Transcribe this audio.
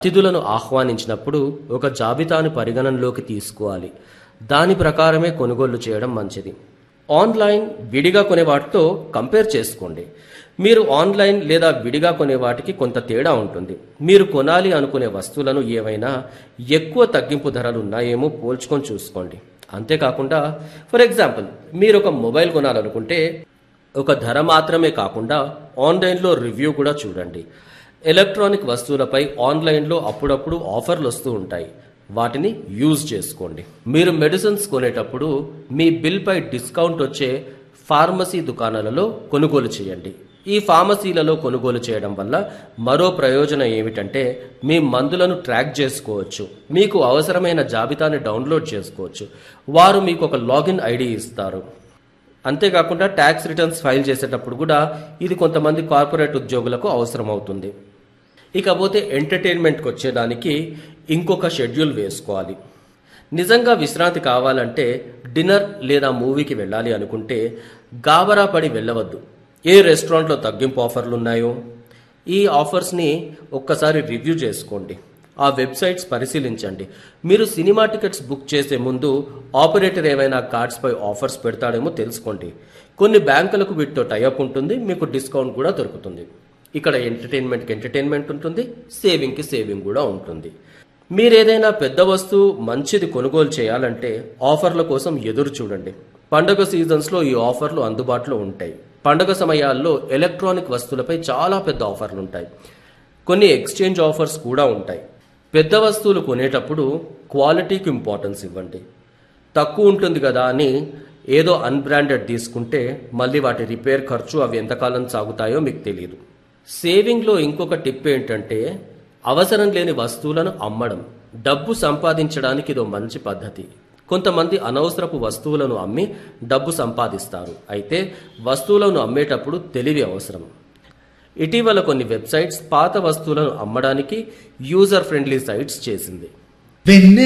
అతిథులను ఆహ్వానించినప్పుడు ఒక జాబితాను పరిగణనలోకి తీసుకోవాలి దాని ప్రకారమే కొనుగోలు చేయడం మంచిది ఆన్లైన్ విడిగా కొనే వాటితో కంపేర్ చేసుకోండి మీరు ఆన్లైన్ లేదా విడిగా కొనే వాటికి కొంత తేడా ఉంటుంది మీరు కొనాలి అనుకునే వస్తువులను ఏవైనా ఎక్కువ తగ్గింపు ధరలు ఉన్నాయేమో పోల్చుకొని చూసుకోండి అంతేకాకుండా ఫర్ ఎగ్జాంపుల్ మీరు ఒక మొబైల్ కొనాలనుకుంటే ఒక ధర మాత్రమే కాకుండా ఆన్లైన్లో రివ్యూ కూడా చూడండి ఎలక్ట్రానిక్ వస్తువులపై ఆన్లైన్లో అప్పుడప్పుడు ఆఫర్లు వస్తూ ఉంటాయి వాటిని యూజ్ చేసుకోండి మీరు మెడిసిన్స్ కొనేటప్పుడు మీ బిల్పై డిస్కౌంట్ వచ్చే ఫార్మసీ దుకాణాలలో కొనుగోలు చేయండి ఈ ఫార్మసీలలో కొనుగోలు చేయడం వల్ల మరో ప్రయోజనం ఏమిటంటే మీ మందులను ట్రాక్ చేసుకోవచ్చు మీకు అవసరమైన జాబితాని డౌన్లోడ్ చేసుకోవచ్చు వారు మీకు ఒక లాగిన్ ఐడి ఇస్తారు అంతేకాకుండా ట్యాక్స్ రిటర్న్స్ ఫైల్ చేసేటప్పుడు కూడా ఇది కొంతమంది కార్పొరేట్ ఉద్యోగులకు అవసరం అవుతుంది ఇకపోతే ఎంటర్టైన్మెంట్కి వచ్చేదానికి ఇంకొక షెడ్యూల్ వేసుకోవాలి నిజంగా విశ్రాంతి కావాలంటే డిన్నర్ లేదా మూవీకి వెళ్ళాలి అనుకుంటే గాబరా పడి వెళ్ళవద్దు ఏ రెస్టారెంట్లో తగ్గింపు ఆఫర్లు ఉన్నాయో ఈ ఆఫర్స్ని ఒక్కసారి రివ్యూ చేసుకోండి ఆ వెబ్సైట్స్ పరిశీలించండి మీరు సినిమా టికెట్స్ బుక్ చేసే ముందు ఆపరేటర్ ఏవైనా కార్డ్స్పై ఆఫర్స్ పెడతాడేమో తెలుసుకోండి కొన్ని బ్యాంకులకు వీటితో టైఅప్ ఉంటుంది మీకు డిస్కౌంట్ కూడా దొరుకుతుంది ఇక్కడ ఎంటర్టైన్మెంట్కి ఎంటర్టైన్మెంట్ ఉంటుంది సేవింగ్కి సేవింగ్ కూడా ఉంటుంది మీరు ఏదైనా పెద్ద వస్తువు మంచిది కొనుగోలు చేయాలంటే ఆఫర్ల కోసం ఎదురు చూడండి పండుగ సీజన్స్లో ఈ ఆఫర్లు అందుబాటులో ఉంటాయి పండుగ సమయాల్లో ఎలక్ట్రానిక్ వస్తువులపై చాలా పెద్ద ఆఫర్లు ఉంటాయి కొన్ని ఎక్స్చేంజ్ ఆఫర్స్ కూడా ఉంటాయి పెద్ద వస్తువులు కొనేటప్పుడు క్వాలిటీకి ఇంపార్టెన్స్ ఇవ్వండి తక్కువ ఉంటుంది కదా అని ఏదో అన్బ్రాండెడ్ తీసుకుంటే మళ్ళీ వాటి రిపేర్ ఖర్చు అవి ఎంతకాలం సాగుతాయో మీకు తెలియదు సేవింగ్లో ఇంకొక టిప్ ఏంటంటే అవసరం లేని వస్తువులను అమ్మడం డబ్బు సంపాదించడానికి ఇదో మంచి పద్ధతి కొంతమంది అనవసరపు వస్తువులను అమ్మి డబ్బు సంపాదిస్తారు అయితే వస్తువులను అమ్మేటప్పుడు తెలివి అవసరం ఇటీవల కొన్ని వెబ్సైట్స్ పాత వస్తువులను అమ్మడానికి యూజర్ ఫ్రెండ్లీ సైట్స్ చేసింది వెన్నె